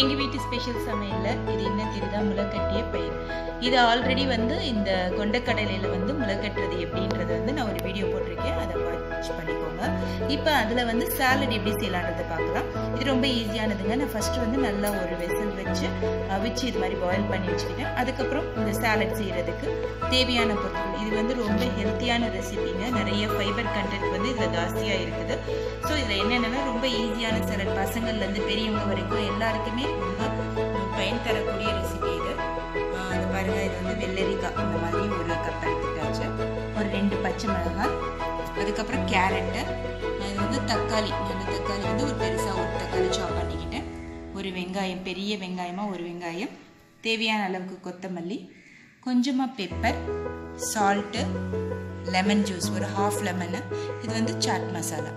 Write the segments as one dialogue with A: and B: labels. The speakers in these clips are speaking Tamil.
A: எங்கள் வீட்டு ஸ்பெஷல் சமையலில் இது என்ன தெரியுதா முளைக்கட்டிய பயிர் இது ஆல்ரெடி வந்து இந்த கொண்டக்கடலையில் வந்து முளைக்கட்டுறது எப்படின்றது வந்து நான் ஒரு வீடியோ போட்டிருக்கேன் அதை வாட்ச் பண்ணிக்கோங்க இப்போ அதில் வந்து சாலட் எப்படி செய்யலான்றதை பார்க்கலாம் இது ரொம்ப ஈஸியானதுங்க நான் ஃபஸ்ட்டு வந்து நல்லா ஒரு வெசல் வச்சு அவிச்சு இது மாதிரி பாயில் பண்ணி வச்சுக்கிட்டேன் அதுக்கப்புறம் இந்த சாலட் செய்கிறதுக்கு தேவையான பொருட்கள் இது வந்து ரொம்ப ஹெல்த்தியான ரெசிபிங்க நிறைய ஃபைபர் கண்டென்ட் வந்து இதில் ஜாஸ்தியாக இருக்குது ஸோ இதில் என்னென்னா ரொம்ப ஈஸியான சாலட் பசங்கள்லேருந்து பெரியவங்க வரைக்கும் எல்லாருக்குமே ரொம்ப பயன் தரக்கூடிய ரெசிபி இது அது பாருங்கள் இது வந்து வெள்ளரிக்காய் இந்த மாதிரி ஒரு கப் எடுத்துக்காச்சு ஒரு ரெண்டு பச்சை மிளகாய் அதுக்கப்புறம் கேரட்டு இது வந்து தக்காளி நல்ல தக்காளி வந்து ஒரு பெருசாக ஒரு தக்காளி சாப் பண்ணிக்கிட்டேன் ஒரு வெங்காயம் பெரிய வெங்காயமாக ஒரு வெங்காயம் தேவையான அளவுக்கு கொத்தமல்லி கொஞ்சமாக பெப்பர் சால்ட்டு லெமன் ஜூஸ் ஒரு ஹாஃப் லெமனு இது வந்து சாட் மசாலா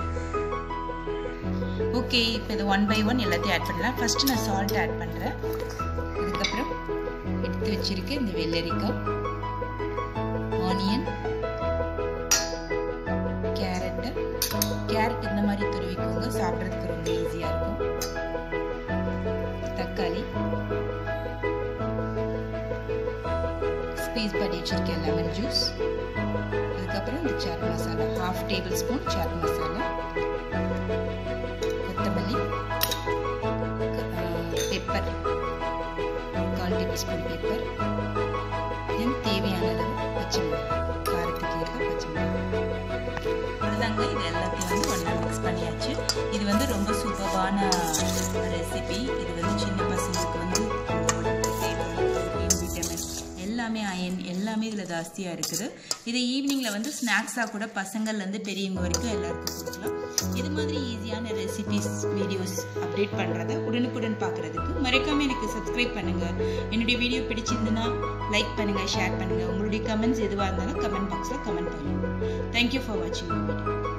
A: ஓகே இப்போ இது ஒன் பை ஒன் எல்லாத்தையும் ஆட் பண்ணலாம் ஃபஸ்ட்டு நான் சால்ட் ஆட் பண்ணுறேன் அதுக்கப்புறம் எடுத்து வச்சிருக்க இந்த வெள்ளரிக்காய் ஆனியன் கேரட்டு கேரட் இந்த மாதிரி துருவிக்கோங்க சாப்பிட்றதுக்கு ரொம்ப ஈஸியாக இருக்கும் தக்காளி ஸ்பீஸ் பண்ணி வச்சிருக்கேன் லெமன் ஜூஸ் அதுக்கப்புறம் இந்த chaat masala half tablespoon chaat masala கொத்தமல்லி பெப்பர் கால் டேபிள் ஸ்பூன் பெப்பர் தென் தேவையான அளவு பச்சை மிளகாய் காரத்துக்கு ஏற்ப பச்சை மிளகாய் அவ்வளோதாங்க இது எல்லாத்தையும் வந்து ஒன்றா மிக்ஸ் பண்ணியாச்சு இது வந்து ரொம்ப சூப்பரான ரெசிபி இது வந்து சின்ன பசங்களுக்கு வந்து விட்டமின் எல்லாமே அயன் எல்லாமே இதில் ஜாஸ்தியாக இருக்குது இதை ஈவினிங்கில் வந்து ஸ்நாக்ஸாக கூட பசங்கள்லேருந்து பெரியவங்க வரைக்கும் எல்லாருக்கும் கொடுக்கலாம் இது மாதிரி ஈஸியான ரெசிபிஸ் வீடியோஸ் அப்டேட் பண்ணுறத உடனுக்குடன் பார்க்குறதுக்கு மறக்காமல் எனக்கு சப்ஸ்கிரைப் பண்ணுங்கள் என்னுடைய வீடியோ பிடிச்சிருந்துன்னா லைக் பண்ணுங்கள் ஷேர் பண்ணுங்கள் உங்களுடைய கமெண்ட்ஸ் எதுவாக இருந்தாலும் கமெண்ட் பாக்ஸில் கமெண்ட் பண்ணுங்கள் தேங்க்யூ ஃபார் வாட்சிங் வீடியோ